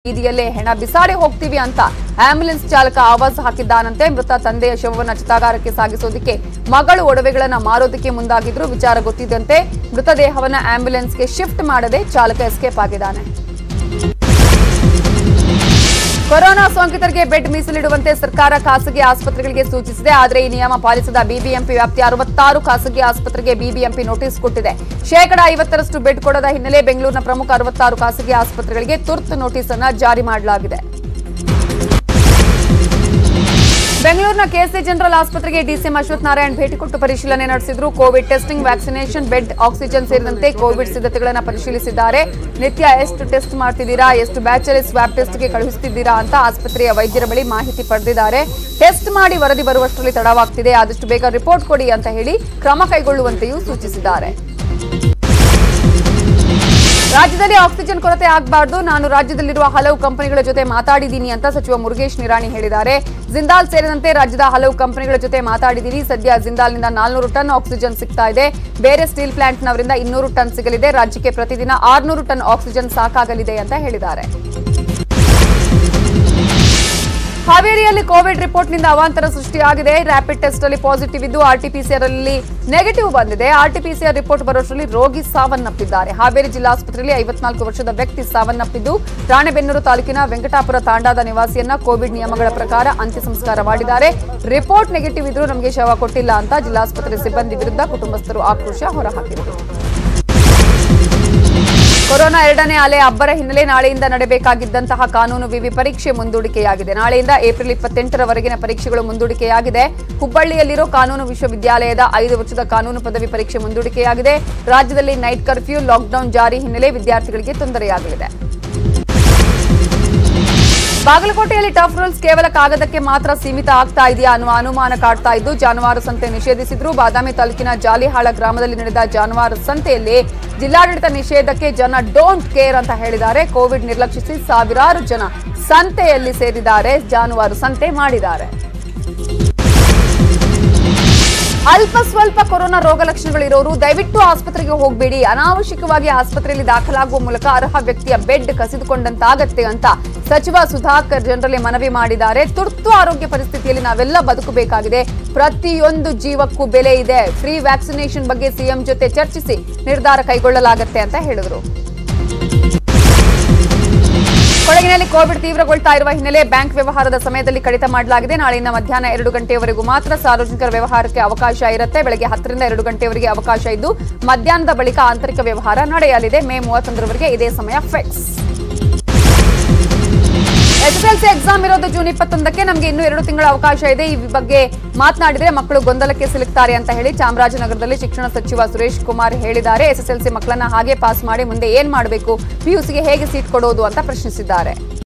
ಬೀದಿಯಲ್ಲೇ ಹೆಣ ಬಿಸಾಡಿ ಹೋಗ್ತೀವಿ ಅಂತ ಆಂಬ್ಯುಲೆನ್ಸ್ ಚಾಲಕ ಆವಾಜ್ ಹಾಕಿದ್ದಾನಂತೆ ಮೃತ ತಂದೆಯ ಶವವನ್ನ ಚಿತಾಗಾರಕ್ಕೆ ಸಾಗಿಸೋದಕ್ಕೆ ಮಗಳು ಒಡವೆಗಳನ್ನ ಮಾರೋದಕ್ಕೆ ಮುಂದಾಗಿದ್ರು ವಿಚಾರ ಗೊತ್ತಿದ್ದಂತೆ ಮೃತದೇಹವನ್ನ ಆಂಬ್ಯುಲೆನ್ಸ್ಗೆ ಶಿಫ್ಟ್ ಮಾಡದೆ ಚಾಲಕ ಎಸ್ಕೇಪ್ ಆಗಿದ್ದಾನೆ ಕೊರೋನಾ ಸೋಂಕಿತರಿಗೆ ಬೆಡ್ ಮೀಸಲಿಡುವಂತೆ ಸರ್ಕಾರ ಖಾಸಗಿ ಆಸ್ಪತ್ರೆಗಳಿಗೆ ಸೂಚಿಸಿದೆ ಆದರೆ ಈ ನಿಯಮ ಪಾಲಿಸದ ಬಿಬಿಎಂಪಿ ವ್ಯಾಪ್ತಿಯ ಅರವತ್ತಾರು ಖಾಸಗಿ ಆಸ್ಪತ್ರೆಗೆ ಬಿಬಿಎಂಪಿ ನೋಟಿಸ್ ಕೊಟ್ಟಿದೆ ಶೇಕಡಾ ಐವತ್ತರಷ್ಟು ಬೆಡ್ ಕೊಡದ ಹಿನ್ನೆಲೆ ಬೆಂಗಳೂರಿನ ಪ್ರಮುಖ ಅರವತ್ತಾರು ಖಾಸಗಿ ಆಸ್ಪತ್ರೆಗಳಿಗೆ ತುರ್ತು ನೋಟಿಸ್ ಅನ್ನ ಜಾರಿ ಮಾಡಲಾಗಿದೆ ಬೆಂಗಳೂರಿನ ಕೆಸಿ ಜನರಲ್ ಆಸ್ಪತ್ರೆಗೆ ಡಿಸಿಎಂ ಅಶ್ವಥ್ ನಾರಾಯಣ್ ಭೇಟಿ ಕೊಟ್ಟು ಪರಿಶೀಲನೆ ನಡೆಸಿದ್ರು covid testing vaccination bed oxygen ಸೇರಿದಂತೆ ಕೋವಿಡ್ ಸಿದ್ಧತೆಗಳನ್ನು ಪರಿಶೀಲಿಸಿದ್ದಾರೆ ನಿತ್ಯ ಎಷ್ಟು ಟೆಸ್ಟ್ ಮಾಡ್ತಿದ್ದೀರಾ ಎಷ್ಟು ಬ್ಯಾಚಲ್ಲಿ ಸ್ವಾಬ್ ಟೆಸ್ಟ್ಗೆ ಕಳುಹಿಸುತ್ತಿದ್ದೀರಾ ಅಂತ ಆಸ್ಪತ್ರೆಯ ವೈದ್ಯರ ಬಳಿ ಮಾಹಿತಿ ಪಡೆದಿದ್ದಾರೆ ಟೆಸ್ಟ್ ಮಾಡಿ ವರದಿ ಬರುವಷ್ಟರಲ್ಲಿ ತಡವಾಗ್ತಿದೆ ಆದಷ್ಟು ಬೇಗ ರಿಪೋರ್ಟ್ ಕೊಡಿ ಅಂತ ಹೇಳಿ ಕ್ರಮ ಕೈಗೊಳ್ಳುವಂತೆಯೂ ಸೂಚಿಸಿದ್ದಾರೆ ರಾಜ್ಯದಲ್ಲಿ ಆಕ್ಸಿಜನ್ ಕೊರತೆ ಆಗಬಾರ್ದು ನಾನು ರಾಜ್ಯದಲ್ಲಿರುವ ಹಲವು ಕಂಪನಿಗಳ ಜೊತೆ ಮಾತಾಡಿದ್ದೀನಿ ಅಂತ ಸಚಿವ ಮುರುಗೇಶ್ ನಿರಾಣಿ ಹೇಳಿದ್ದಾರೆ ಜಿಂದಾಲ್ ಸೇರಿದಂತೆ ರಾಜ್ಯದ ಹಲವು ಕಂಪನಿಗಳ ಜೊತೆ ಮಾತಾಡಿದ್ದೀನಿ ಸದ್ಯ ಜಿಂದಾಲ್ನಿಂದ ನಾಲ್ನೂರು ಟನ್ ಆಕ್ಸಿಜನ್ ಸಿಗ್ತಾ ಇದೆ ಬೇರೆ ಸ್ಟೀಲ್ ಪ್ಲಾಂಟ್ನವರಿಂದ ಇನ್ನೂರು ಟನ್ ಸಿಗಲಿದೆ ರಾಜ್ಯಕ್ಕೆ ಪ್ರತಿದಿನ ಆರ್ನೂರು ಟನ್ ಆಕ್ಸಿಜನ್ ಸಾಕಾಗಲಿದೆ ಅಂತ ಹೇಳಿದ್ದಾರೆ ಹಾವೇರಿಯಲ್ಲಿ ಕೋವಿಡ್ ರಿಪೋರ್ಟ್ನಿಂದ ಅವಾಂತರ ಸೃಷ್ಟಿಯಾಗಿದೆ ರ್ಯಾಪಿಡ್ ಟೆಸ್ಟ್ ಅಲ್ಲಿ ಪಾಸಿಟಿವ್ ಇದ್ದು ಆರ್ಟಿಪಿಸಿಆರ್ ಅಲ್ಲಿ ನೆಗೆಟಿವ್ ಬಂದಿದೆ ಆರ್ಟಿಪಿಸಿಆರ್ ರಿಪೋರ್ಟ್ ಬರೋಷ್ಟರಲ್ಲಿ ರೋಗಿ ಸಾವನ್ನಪ್ಪಿದ್ದಾರೆ ಹಾವೇರಿ ಜಿಲ್ಲಾಸ್ಪತ್ರೆಯಲ್ಲಿ ಐವತ್ನಾಲ್ಕು ವರ್ಷದ ವ್ಯಕ್ತಿ ಸಾವನ್ನಪ್ಪಿದ್ದು ರಾಣೆಬೆನ್ನೂರು ತಾಲೂಕಿನ ವೆಂಕಟಾಪುರ ತಾಂಡಾದ ನಿವಾಸಿಯನ್ನ ಕೋವಿಡ್ ನಿಯಮಗಳ ಪ್ರಕಾರ ಅಂತ್ಯ ಸಂಸ್ಕಾರ ಮಾಡಿದ್ದಾರೆ ರಿಪೋರ್ಟ್ ನೆಗೆಟಿವ್ ಇದ್ರೂ ನಮಗೆ ಶವ ಕೊಟ್ಟಿಲ್ಲ ಅಂತ ಜಿಲ್ಲಾಸ್ಪತ್ರೆ ಸಿಬ್ಬಂದಿ ವಿರುದ್ಧ ಕುಟುಂಬಸ್ಥರು ಆಕ್ರೋಶ ಹೊರಹಾಕಿದರು ಕೊರೋನಾ ಎರಡನೇ ಅಲೆ ಅಬ್ಬರ ಹಿನ್ನೆಲೆ ನಾಳೆಯಿಂದ ನಡೆಯಬೇಕಾಗಿದ್ದಂತಹ ಕಾನೂನು ವಿವಿ ಪರೀಕ್ಷೆ ಮುಂದೂಡಿಕೆಯಾಗಿದೆ ನಾಳೆಯಿಂದ ಏಪ್ರಿಲ್ ಇಪ್ಪತ್ತೆಂಟರವರೆಗಿನ ಪರೀಕ್ಷೆಗಳು ಮುಂದೂಡಿಕೆಯಾಗಿದೆ ಹುಬ್ಬಳ್ಳಿಯಲ್ಲಿರೋ ಕಾನೂನು ವಿಶ್ವವಿದ್ಯಾಲಯದ ಐದು ವರ್ಷದ ಕಾನೂನು ಪದವಿ ಪರೀಕ್ಷೆ ಮುಂದೂಡಿಕೆಯಾಗಿದೆ ರಾಜ್ಯದಲ್ಲಿ ನೈಟ್ ಕರ್ಫ್ಯೂ ಲಾಕ್ಡೌನ್ ಜಾರಿ ಹಿನ್ನೆಲೆ ವಿದ್ಯಾರ್ಥಿಗಳಿಗೆ ತೊಂದರೆಯಾಗಲಿದೆ ಬಾಗಲಕೋಟೆಯಲ್ಲಿ ಟಫ್ ರೂಲ್ಸ್ ಕೇವಲ ಕಾಗದಕ್ಕೆ ಮಾತ್ರ ಸೀಮಿತ ಆಗ್ತಾ ಇದೆಯಾ ಅನ್ನುವ ಅನುಮಾನ ಕಾಡ್ತಾ ಇದ್ದು ಜಾನುವಾರು ಸಂತೆ ನಿಷೇಧಿಸಿದ್ರು ಬಾದಾಮಿ ತಾಲೂಕಿನ ಜಾಲಿಹಾಳ ಗ್ರಾಮದಲ್ಲಿ ನಡೆದ ಜಾನುವಾರು ಸಂತೆಯಲ್ಲಿ ಜಿಲ್ಲಾಡಳಿತ ನಿಷೇಧಕ್ಕೆ ಜನ ಡೋಂಟ್ ಕೇರ್ ಅಂತ ಹೇಳಿದ್ದಾರೆ ಕೋವಿಡ್ ನಿರ್ಲಕ್ಷಿಸಿ ಸಾವಿರಾರು ಜನ ಸಂತೆಯಲ್ಲಿ ಸೇರಿದ್ದಾರೆ ಜಾನುವಾರು ಸಂತೆ ಮಾಡಿದ್ದಾರೆ ಅಲ್ಪ ಸ್ವಲ್ಪ ಕೊರೋನಾ ರೋಗ ಲಕ್ಷಣಗಳಿರೋರು ದಯವಿಟ್ಟು ಆಸ್ಪತ್ರೆಗೆ ಹೋಗಬೇಡಿ ಅನಾವಶ್ಯಕವಾಗಿ ಆಸ್ಪತ್ರೆಯಲ್ಲಿ ದಾಖಲಾಗುವ ಮೂಲಕ ಅರ್ಹ ವ್ಯಕ್ತಿಯ ಬೆಡ್ ಕಸಿದುಕೊಂಡಂತಾಗತ್ತೆ ಅಂತ ಸಚಿವ ಸುಧಾಕರ್ ಜನರಲ್ಲಿ ಮನವಿ ಮಾಡಿದ್ದಾರೆ ತುರ್ತು ಆರೋಗ್ಯ ಪರಿಸ್ಥಿತಿಯಲ್ಲಿ ನಾವೆಲ್ಲ ಬದುಕಬೇಕಾಗಿದೆ ಪ್ರತಿಯೊಂದು ಜೀವಕ್ಕೂ ಬೆಲೆ ಇದೆ ಫ್ರೀ ವ್ಯಾಕ್ಸಿನೇಷನ್ ಬಗ್ಗೆ ಸಿಎಂ ಜೊತೆ ಚರ್ಚಿಸಿ ನಿರ್ಧಾರ ಕೈಗೊಳ್ಳಲಾಗತ್ತೆ ಅಂತ ಹೇಳಿದರು ಕೊಡಗಿನಲ್ಲಿ ಕೋವಿಡ್ ತೀವ್ರಗೊಳ್ತಾ ಇರುವ ಹಿನ್ನೆಲೆ ಬ್ಯಾಂಕ್ ವ್ಯವಹಾರದ ಸಮಯದಲ್ಲಿ ಕಡಿತ ಮಾಡಲಾಗಿದೆ ನಾಳೆಯಿಂದ ಮಧ್ಯಾಹ್ನ ಎರಡು ಗಂಟೆಯವರೆಗೂ ಮಾತ್ರ ಸಾರ್ವಜನಿಕರ ವ್ಯವಹಾರಕ್ಕೆ ಅವಕಾಶ ಇರುತ್ತೆ ಬೆಳಗ್ಗೆ ಹತ್ತರಿಂದ ಎರಡು ಗಂಟೆಯವರೆಗೆ ಅವಕಾಶ ಇದ್ದು ಮಧ್ಯಾಹ್ನದ ಬಳಿಕ ಆಂತರಿಕ ವ್ಯವಹಾರ ನಡೆಯಲಿದೆ ಮೇ ಮೂವತ್ತೊಂದರವರೆಗೆ ಇದೇ ಸಮಯ ಫಿಕ್ಸ್ ಎಸ್ಎಸ್ಎಲ್ಸಿ ಎಕ್ಸಾಮ್ ಇರೋದು ಜೂನ್ ಇಪ್ಪತ್ತೊಂದಕ್ಕೆ ನಮಗೆ ಇನ್ನೂ ಎರಡು ತಿಂಗಳ ಅವಕಾಶ ಇದೆ ಈ ಬಗ್ಗೆ ಮಾತನಾಡಿದ್ರೆ ಮಕ್ಕಳು ಗೊಂದಲಕ್ಕೆ ಸಿಲುಕ್ತಾರೆ ಅಂತ ಹೇಳಿ ಚಾಮರಾಜನಗರದಲ್ಲಿ ಶಿಕ್ಷಣ ಸಚಿವ ಸುರೇಶ್ ಕುಮಾರ್ ಹೇಳಿದ್ದಾರೆ ಎಸ್ಎಸ್ಎಲ್ಸಿ ಮಕ್ಕಳನ್ನ ಹಾಗೆ ಪಾಸ್ ಮಾಡಿ ಮುಂದೆ ಏನ್ ಮಾಡಬೇಕು ಪಿಯುಸಿಗೆ ಹೇಗೆ ಸೀಟ್ ಕೊಡೋದು ಅಂತ ಪ್ರಶ್ನಿಸಿದ್ದಾರೆ